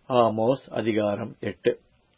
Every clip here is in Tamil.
ஆமோஸ் அதிகாரம் எட்டு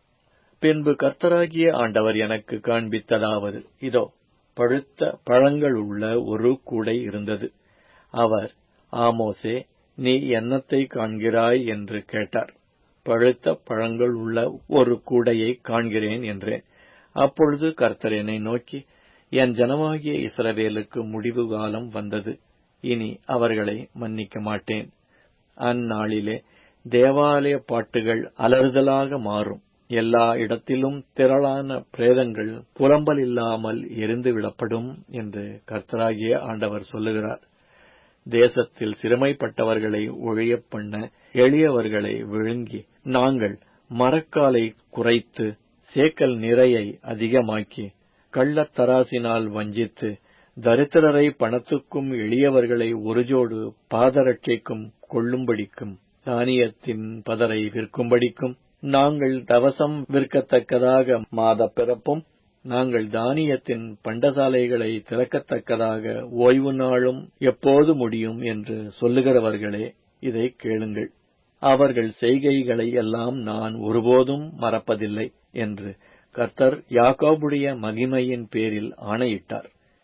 பின்பு கர்த்தராகிய ஆண்டவர் எனக்கு காண்பித்ததாவது இதோ பழுத்த பழங்களுள்ள ஒரு கூடை இருந்தது அவர் ஆமோசே நீ என்னத்தை காண்கிறாய் என்று கேட்டார் பழுத்த பழங்கள் உள்ள ஒரு கூடையை காண்கிறேன் என்றேன் அப்பொழுது கர்த்தர் என்னை நோக்கி என் ஜனமாகிய இஸ்ரவேலுக்கு முடிவு காலம் வந்தது இனி அவர்களை மன்னிக்க மாட்டேன் அந்நாளிலே தேவாலய பாட்டுகள் அலறுதலாக மாறும் எல்லா இடத்திலும் திரளான பிரேதங்கள் புலம்பல் இல்லாமல் எரிந்து விடப்படும் என்று கர்த்தராகிய ஆண்டவர் சொல்லுகிறார் தேசத்தில் சிறுமைப்பட்டவர்களை ஒழியப் பண்ண எளியவர்களை விழுங்கி நாங்கள் மரக்காலை குறைத்து சேக்கல் நிறையை அதிகமாக்கி கள்ளத்தராசினால் வஞ்சித்து தரித்திரரை பணத்துக்கும் எளியவர்களை ஒருஜோடு பாதரட்சைக்கும் கொள்ளும்படிக்கும் தானியத்தின் பதரை விற்கும்படிக்கும் நாங்கள் தவசம் விற்கத்தக்கதாக மாத பிறப்பும் நாங்கள் தானியத்தின் பண்டசாலைகளை திறக்கத்தக்கதாக ஓய்வு நாளும் எப்போது முடியும் என்று சொல்லுகிறவர்களே இதை கேளுங்கள் அவர்கள் செய்கைகளை எல்லாம் நான் ஒருபோதும் மறப்பதில்லை என்று கர்த்தர் யாக்கோபுடைய மகிமையின் பேரில் ஆணையிட்டார்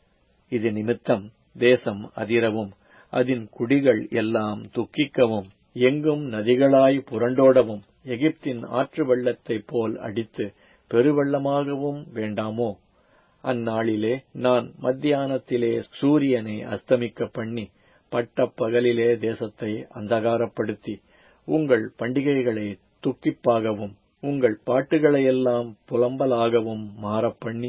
இது நிமித்தம் தேசம் அதிரவும் அதன் குடிகள் எல்லாம் துக்கிக்கவும் எங்கும் நதிகளாய் புரண்டோடவும் எகிப்தின் ஆற்று வெள்ளத்தைப் போல் அடித்து பெருவெள்ளமாகவும் வேண்டாமோ அந்நாளிலே நான் மத்தியானத்திலே சூரியனை அஸ்தமிக்க பண்ணி பட்ட பகலிலே தேசத்தை அந்தகாரப்படுத்தி உங்கள் பண்டிகைகளை துக்கிப்பாகவும் உங்கள் பாட்டுகளையெல்லாம் புலம்பலாகவும் மாறப்பண்ணி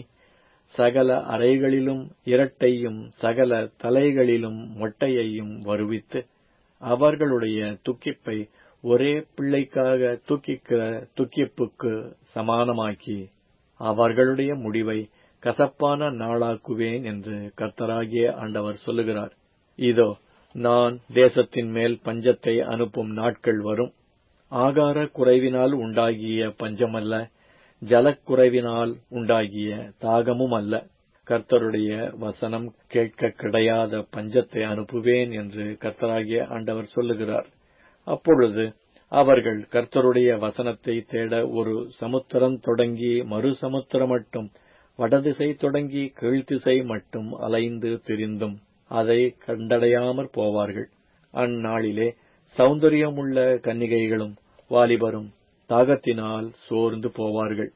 சகல அறைகளிலும் இரட்டையும் சகல தலைகளிலும் மொட்டையையும் வருவித்து அவர்களுடைய துக்கிப்பை ஒரே பிள்ளைக்காக துக்கிக்கிற துக்கிப்புக்கு சமானமாக்கி அவர்களுடைய முடிவை கசப்பான நாளாக்குவேன் என்று கர்த்தராகிய ஆண்டவர் சொல்லுகிறார் இதோ நான் தேசத்தின் மேல் பஞ்சத்தை அனுப்பும் நாட்கள் வரும் ஆகார குறைவினால் உண்டாகிய பஞ்சமல்ல ஜலக்குறைவினால் உண்டாகிய தாகமும் அல்ல கர்த்தருடைய வசனம் கேட்க கிடையாத பஞ்சத்தை அனுப்புவேன் என்று கர்த்தராகிய ஆண்டவர் சொல்லுகிறார் அப்பொழுது அவர்கள் கர்த்தருடைய வசனத்தை தேட ஒரு சமுத்திரம் தொடங்கி மறு சமுத்திரம் மட்டும் வடதிசை தொடங்கி கீழ்த்திசை மட்டும் அலைந்து திரிந்தும் அதை கண்டடையாமற் போவார்கள் அந்நாளிலே சௌந்தரியமுள்ள கன்னிகைகளும் வாலிபரும் தாகத்தினால் சோர்ந்து போவார்கள்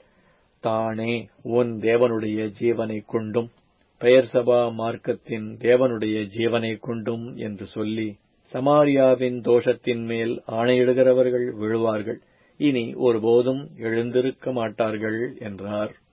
தானே உன் தேவனுடைய ஜீவனை கொண்டும் பெயர்சபா மார்க்கத்தின் தேவனுடைய ஜீவனை கொண்டும் என்று சொல்லி சமாரியாவின் தோஷத்தின் மேல் ஆணையிடுகிறவர்கள் விழுவார்கள் இனி ஒருபோதும் எழுந்திருக்க மாட்டார்கள் என்றார்